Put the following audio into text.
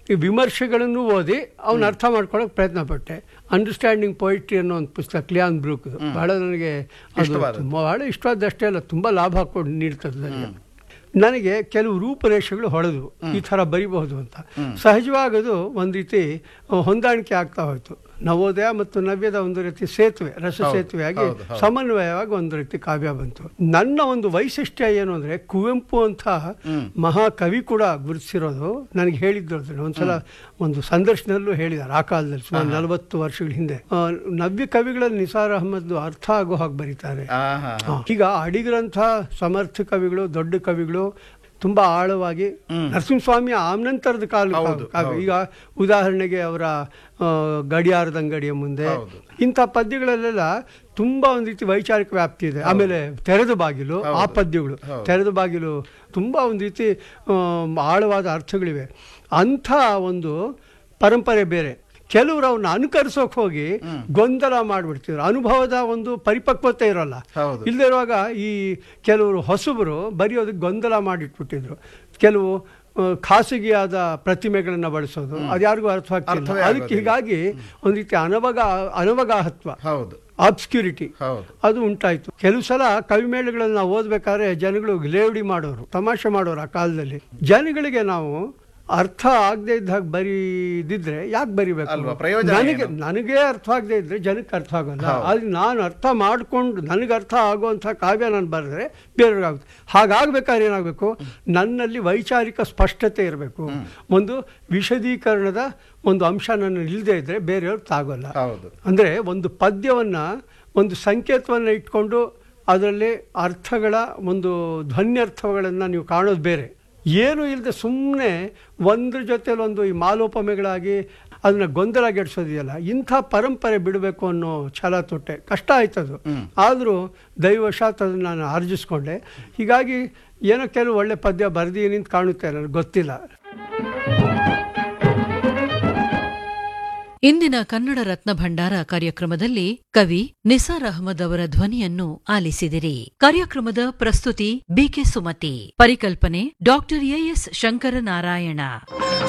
ಈ ವಿಮರ್ಶೆಗಳನ್ನು ಓದಿ ಅವನ್ನ ಅರ್ಥ ಮಾಡ್ಕೊಳ್ಳೋಕೆ ಪ್ರಯತ್ನ ಪಟ್ಟೆ ಅಂಡರ್ಸ್ಟ್ಯಾಂಡಿಂಗ್ ಪೊಯಿಟ್ರಿ ಅನ್ನೋ ಒಂದು ಪುಸ್ತಕ ಕ್ಲಿಯಾನ್ ಬ್ರೂಕ್ ಬಹಳ ನನಗೆ ಅದು ಇಷ್ಟವಾದದ್ದು. ತುಂಬ- ಬಹಳ ಇಷ್ಟವಾದಷ್ಟೇ ಅಲ್ಲ ತುಂಬ ಲಾಭ ಕೊಟ್ಟು ನೀಡ್ತದೆ ನನಗೆ ನನಗೆ ಕೆಲವು ರೂಪರೇಷೆಗಳು ಹೊಳೆದು ಈ ಥರ ಬರಿಬಹುದು ಅಂತ ಸಹಜವಾಗಿ ಅದು ಒಂದು ರೀತಿ ಆ, ಹೊಂದಾಣಿಕೆ ಆಗ್ತಾ ಹೋಯ್ತು ನವೋದಯ ಮತ್ತು ನವ್ಯದ ಒಂದು ರೀತಿ ಸೇತುವೆ ರಸ ಸೇತುವೆಯಾಗಿ ಹೌದು, ಹೌದು. ಸಮನ್ವಯವಾಗಿ ಒಂದು ರೀತಿ ಕಾವ್ಯ ಬಂತು ನನ್ನ ಒಂದು ವೈಶಿಷ್ಟ್ಯ ಏನು ಅಂದ್ರೆ ಕುವೆಂಪು ಅಂತ ಮಹಾಕವಿ ಕೂಡ ಗುರುತಿಸಿರೋದು ನನಗೆ ಹೇಳಿದ್ರು ಅದನ್ನ ಒಂದ್ಸಲ ಒಂದು ಸಂದರ್ಶನದಲ್ಲೂ ಹೇಳಿದ್ದಾರೆ ಆ ಕಾಲದಲ್ಲಿ ಸುಮಾರು ನಲವತ್ತು ವರ್ಷಗಳ ಹಿಂದೆ ಆ, ನವ್ಯ ಕವಿಗಳಲ್ಲಿ ನಿಸಾರ್ ಅಹಮದ್ ಅರ್ಥ ಆಗೋ ಹಾಗೆ ಬರೀತಾರೆ ಆಹಾ. ಹಾ. ಈಗ ಅಡಿಗರಂಥ ಸಮರ್ಥ ಕವಿಗಳು ದೊಡ್ಡ ಕವಿಗಳು ತುಂಬಾ ಆಳವಾಗಿ ನರಸಿಂಹಸ್ವಾಮಿ ಆಮ್ನಂತರದ ಕಾಲ ಹೌದು, ಕಾವ್ಯ. ಹೌದು. ಈಗ ಉದಾಹರಣೆಗೆ ಅವರ ಆ, ಗಡಿಯಾರದ ಅಂಗಡಿಯ ಮುಂದೆ ಹೌದು. ಇಂಥ ಪದ್ಯಗಳಲ್ಲೆಲ್ಲ ತುಂಬಾ ಒಂದು ರೀತಿ ವೈಚಾರಿಕ ವ್ಯಾಪ್ತಿ ಇದೆ ಆಮೇಲೆ ತೆರೆದ ಬಾಗಿಲು ಆ ಪದ್ಯಗಳು ಹೌದು. ತೆರೆದ ಬಾಗಿಲು ತುಂಬಾ ಒಂದು ರೀತಿ ಆ, ಆಳವಾದ ಅರ್ಥಗಳಿವೆ ಅಂಥ ಒಂದು ಪರಂಪರೆ ಬೇರೆ ಕೆಲವರು ಅವನ್ನ ಅನುಕರಿಸೋಕೆ ಹೋಗಿ ಗೊಂದಲ ಮಾಡಿಬಿಡ್ತಿದ್ರು ಅನುಭವದ ಒಂದು ಪರಿಪಕ್ವತೆ ಇರೋಲ್ಲ ಹೌದು. ಇಲ್ಲದೆ ಇರುವಾಗ ಈ ಕೆಲವರು ಹೊಸಬರು ಬರೆಯೋದಕ್ಕೆ ಗೊಂದಲ ಮಾಡಿಟ್ಬಿಟ್ಟಿದ್ರು ಕೆಲವು ಆ, ಖಾಸಗಿಯಾದ ಪ್ರತಿಮೆಗಳನ್ನ ಬಳಸೋದು ಅದ್ಯಾರಿಗೂ ಅರ್ಥವಾಗ್ತಿಲ್ಲ ಅರ್ಥವೇ ಅದಕ್ಕೆ ಆಗೋದಿಲ್ಲ. ಹೀಗಾಗಿ ಒಂದು ರೀತಿ ಅನವಗ ಅನವಗಾಹತ್ವ ಹೌದು ಆಬ್ಸ್ಕ್ಯೂರಿಟಿ ಹೌದು ಅದು ಉಂಟಾಯ್ತು ಕೆಲವು ಸಲ ಕವಿಮೇಳಗಳನ್ನ ನಾವು ಓದ್ಬೇಕಾದ್ರೆ ಜನಗಳು ಲೇವಡಿ ಮಾಡೋರು ತಮಾಷೆ ಮಾಡೋರು ಆ ಕಾಲದಲ್ಲಿ ಜನಗಳಿಗೆ ನಾವು ಅರ್ಥ ಆಗದೆ ಇದ್ದಾಗ ಬರೀದಿದ್ರೆ ಯಾಕೆ ಬರಿಬೇಕು ಅಲ್ವಾ? ಪ್ರಯೋಜನ ನನಗೆ ಏನು? ನನಗೆ ಅರ್ಥ ಆಗದೆ ಇದ್ರೆ ಜನಕ್ಕೆ ಅರ್ಥ ಆಗೋಲ್ಲ ಹೌದು. ಅಲ್ಲಿ ನಾನು ಅರ್ಥ ಮಾಡ್ಕೊಂಡು ನನಗೆ ಅರ್ಥ ಆಗುವಂಥ ಕಾವ್ಯ ನಾನು ಬರೆದ್ರೆ ಬೇರೆಯವ್ರಿಗಾಗುತ್ತೆ ಹಾಗಾಗ್ಬೇಕಾದ್ರೆ ಏನಾಗಬೇಕು ನನ್ನಲ್ಲಿ ವೈಚಾರಿಕ ಸ್ಪಷ್ಟತೆ ಇರಬೇಕು ಒಂದು ವಿಶದೀಕರಣದ ಒಂದು ಅಂಶ ನನ್ನ ಇಲ್ಲದೆ ಇದ್ರೆ ಬೇರೆಯವ್ರಿಗೆ ತಾಗೋಲ್ಲ ಹೌದು ಅಂದರೆ ಒಂದು ಪದ್ಯವನ್ನು ಒಂದು ಸಂಕೇತವನ್ನು ಇಟ್ಕೊಂಡು ಅದರಲ್ಲಿ ಅರ್ಥಗಳ ಒಂದು ಧ್ವನ್ಯರ್ಥಗಳನ್ನು ನೀವು ಕಾಣೋದು ಬೇರೆ ಏನು ಇಲ್ಲದೆ ಸುಮ್ಮನೆ ಒಂದ್ರ ಜೊತೆಲಿ ಒಂದು ಈ ಮಾಲೋಪಮೆಗಳಾಗಿ ಅದನ್ನ ಗೊಂದಲಗೆಡಿಸೋದಿದೆಯಲ್ಲ ಇಂಥ ಪರಂಪರೆ ಬಿಡಬೇಕು ಅನ್ನೋ ಛಲ ತೊಟ್ಟೆ ಕಷ್ಟ ಆಯ್ತದು ಆದರೂ ದೈವಶಾತ್ ಅದನ್ನು ನಾನು ಆರ್ಜಿಸ್ಕೊಂಡೆ ಹೀಗಾಗಿ ಏನೋ ಕೆಲವು ಒಳ್ಳೆ ಪದ್ಯ ಬರೆದೀನಿ ಅಂತ ಕಾಣುತ್ತೆ ನನಗೆ ಗೊತ್ತಿಲ್ಲ ಇಂದಿನ ಕನ್ನಡ ರತ್ನ ಭಂಡಾರ ಕಾರ್ಯಕ್ರಮದಲ್ಲಿ ಕವಿ ನಿಸಾರ್ ಅಹಮದ್ ಅವರ ಧ್ವನಿಯನ್ನು ಆಲಿಸಿದಿರಿ ಕಾರ್ಯಕ್ರಮದ ಪ್ರಸ್ತುತಿ ಬಿಕೆ ಸುಮತಿ ಪರಿಕಲ್ಪನೆ ಡಾಕ್ಟರ್ ಎಎಸ್ ಶಂಕರನಾರಾಯಣ